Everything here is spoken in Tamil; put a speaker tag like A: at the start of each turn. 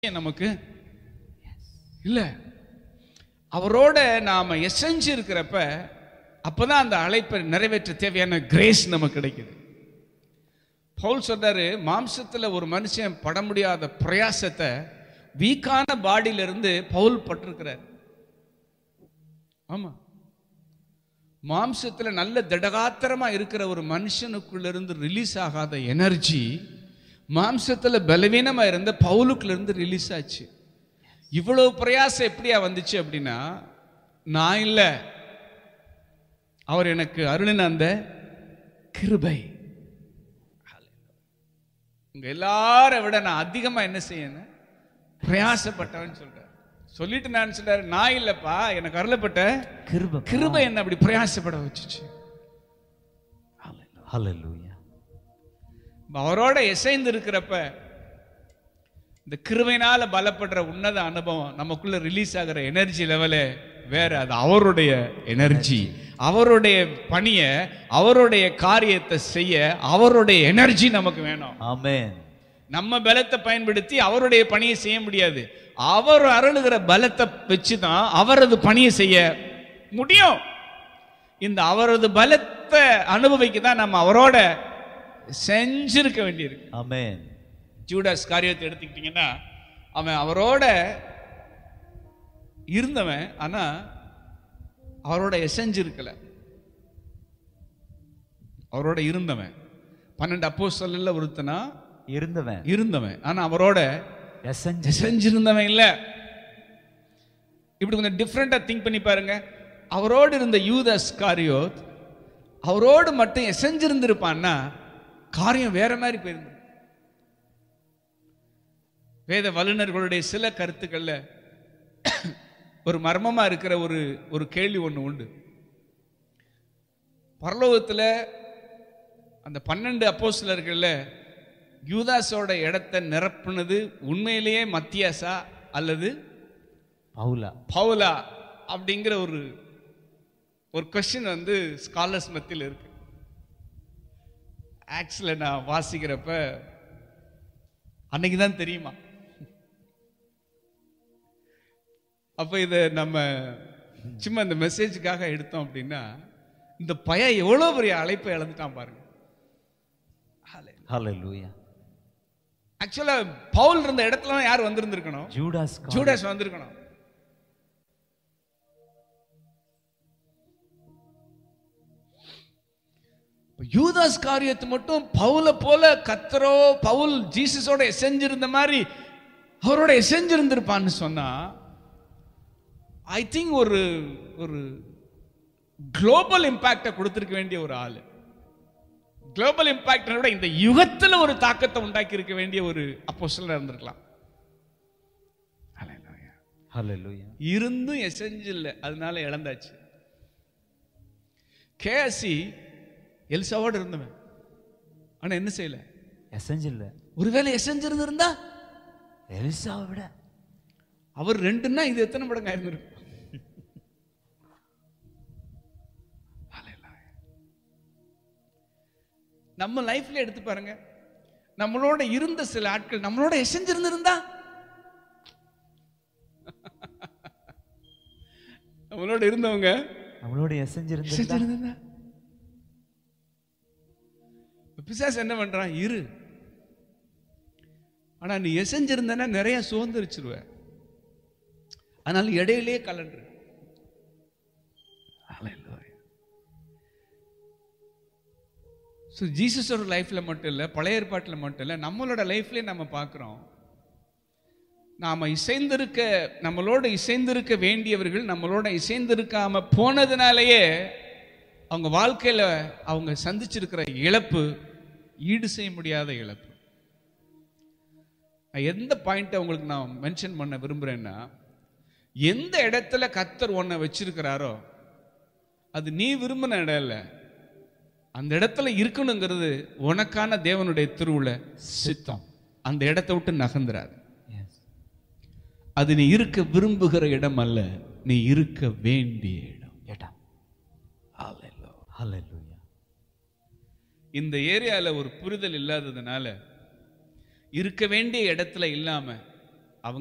A: நமக்கு இல்ல அவரோட நாம எசைஞ்சு இருக்கிறப்ப அப்பதான் அந்த அழைப்பை நிறைவேற்ற தேவையான கிரேஸ் நமக்கு கிடைக்குது பவுல் சொல்றாரு மாம்சத்துல ஒரு மனுஷன் பட முடியாத பிரயாசத்தை வீக்கான பாடியில இருந்து பவுல் பட்டிருக்கிறார் ஆமா மாம்சத்துல நல்ல திடகாத்திரமா இருக்கிற ஒரு மனுஷனுக்குள்ள இருந்து ரிலீஸ் ஆகாத எனர்ஜி மாம்சத்துல பலவீனமா இருந்த பவுலுக்குள்ள இருந்து ரிலீஸ் ஆச்சு இவ்வளவு பிரயாசம் எப்படியா வந்துச்சு அப்படின்னா நான் இல்ல அவர் எனக்கு அருளின அந்த கிருபை உங்க எல்லாரை விட நான் அதிகமா என்ன செய்யணும் பிரயாசப்பட்டவன் சொல்றேன் சொல்லிட்டு நான் சொல்றாரு நான் இல்லப்பா எனக்கு அருளப்பட்ட
B: கிருபை
A: கிருபை என்ன அப்படி பிரயாசப்பட வச்சுச்சு
B: ஹalleluya
A: அவரோட இசைந்து இருக்கிறப்ப இந்த கிருபையினால பலப்படுற உன்னத அனுபவம் நமக்குள்ள ரிலீஸ் ஆகிற எனர்ஜி லெவலே வேற அது அவருடைய எனர்ஜி அவருடைய பணியை அவருடைய காரியத்தை செய்ய அவருடைய எனர்ஜி நமக்கு வேணும்
B: ஆமென்
A: நம்ம பலத்தை பயன்படுத்தி அவருடைய பணியை செய்ய முடியாது அவர் அருளுகிற பலத்தை வச்சு தான் அவரது பணியை செய்ய முடியும் இந்த அவரது பலத்தை அனுபவிக்க தான் நம்ம அவரோட செஞ்சிருக்க வேண்டியிருக்கு
B: ஆமென்
A: ஜூடாஸ் காரியத்தை எடுத்துக்கிட்டீங்கன்னா அவன் அவரோட இருந்தவன் ஆனா அவரோட எசைஞ்சு இருக்கல அவரோட இருந்தவன் பன்னெண்டு அப்போ சொல்லல ஒருத்தனா
B: இருந்தவன்
A: இருந்தவன் ஆனா அவரோட
B: எசஞ்சு
A: செஞ்சிருந்தவன் இல்ல இப்படி கொஞ்சம் டிஃப்ரெண்டா திங்க் பண்ணி பாருங்க அவரோடு இருந்த யூதஸ் காரியோத் அவரோடு மட்டும் எசைஞ்சிருந்திருப்பான்னா காரியம் வேற மாதிரி போயிருந்து வேத வல்லுநர்களுடைய சில கருத்துக்கள்ல ஒரு மர்மமா இருக்கிற ஒரு ஒரு கேள்வி ஒண்ணு உண்டு பரலோகத்துல அந்த பன்னெண்டு அப்போஸ்தலர்கள்ல யூதாஸோட இடத்தை நிரப்புனது உண்மையிலேயே மத்தியாசா அல்லது
B: பவுலா
A: பவுலா அப்படிங்கிற ஒரு ஒரு கொஸ்டின் வந்து ஸ்காலர்ஸ் மத்தியில் இருக்கு ஆக்சுவல நான் வாசிக்கிறப்ப அன்னைக்கு தான் தெரியுமா அப்ப இதை நம்ம சும்மா இந்த மெசேஜுக்காக எடுத்தோம் அப்படின்னா இந்த பையன் எவ்வளவு பெரிய அழைப்பை இழந்துட்டான் பாருங்க
B: ஹalleluya
A: ஆக்சுவலா பவுல் இருந்த இடத்துல யார் வந்திருந்திருக்கணும்
B: ஜூடாஸ் கா-
A: ஜூடாஸ் வந்திருக்கணும் இப்ப யூதாஸ் காரியத்தை மட்டும் பவுல போல கத்தரோ பவுல் ஜீசஸோட செஞ்சிருந்த மாதிரி அவரோட செஞ்சிருந்திருப்பான்னு சொன்னா ஐ திங்க் ஒரு ஒரு குளோபல் இம்பாக்டை கொடுத்திருக்க வேண்டிய ஒரு ஆளு குளோபல் இம்பாக்ட் விட இந்த யுகத்துல ஒரு தாக்கத்தை உண்டாக்கி இருக்க வேண்டிய ஒரு அப்போஸ்தலரா இருந்திருக்கலாம் Hallelujah.
B: ஹalleluya
A: இருந்தும் எசைஞ்சு இல்லை அதனால இழந்தாச்சு கேசி எல்சாவோடு இருந்தவன் ஆனா என்ன செய்யல
B: எசஞ்சு இல்ல
A: ஒருவேளை எசைஞ்சு இருந்திருந்தா
B: எலிசாவை விட
A: அவர் ரெண்டுன்னா இது எத்தனை மடங்கு ஆயிருந்திருக்கும் Hallelujah. நம்ம லைஃப்ல எடுத்து பாருங்க நம்மளோட இருந்த சில ஆட்கள் நம்மளோட எசைஞ்சிருந்திருந்தா நம்மளோட இருந்தவங்க
B: நம்மளோட எசஞ்சு இருந்தா
A: எசைஞ்சிருந்தா பிசாசு என்ன பண்றான் இரு ஆனா நீ எசைஞ்சிருந்தனா நிறைய சுதந்திரிச்சிருவ அதனால இடையிலேயே கலண்டு ஸோ ஜீசஸோட லைஃப்பில் மட்டும் இல்லை பழைய ஏற்பாட்டில் மட்டும் இல்லை நம்மளோட லைஃப்லேயே நம்ம பார்க்குறோம் நாம் இசைந்திருக்க நம்மளோட இசைந்திருக்க வேண்டியவர்கள் நம்மளோட இசைந்திருக்காம போனதுனாலேயே அவங்க வாழ்க்கையில் அவங்க சந்திச்சிருக்கிற இழப்பு ஈடு செய்ய முடியாத இழப்பு நான் எந்த பாயிண்ட்டை உங்களுக்கு நான் மென்ஷன் பண்ண விரும்புகிறேன்னா எந்த இடத்துல கத்தர் உன்னை வச்சிருக்கிறாரோ அது நீ விரும்பின இடம் இல்லை அந்த இடத்துல இருக்கணுங்கிறது உனக்கான தேவனுடைய திருவுள சித்தம் அந்த இடத்தை விட்டு நகர்ந்துறாது
B: எஸ்
A: அது நீ இருக்க விரும்புகிற இடம் அல்ல நீ இருக்க வேண்டிய இடம்
B: ஏட்டா ஹalleluya
A: இந்த ஏரியால ஒரு புரிதல் இல்லாததுனால இருக்க வேண்டிய இடத்துல இல்லாம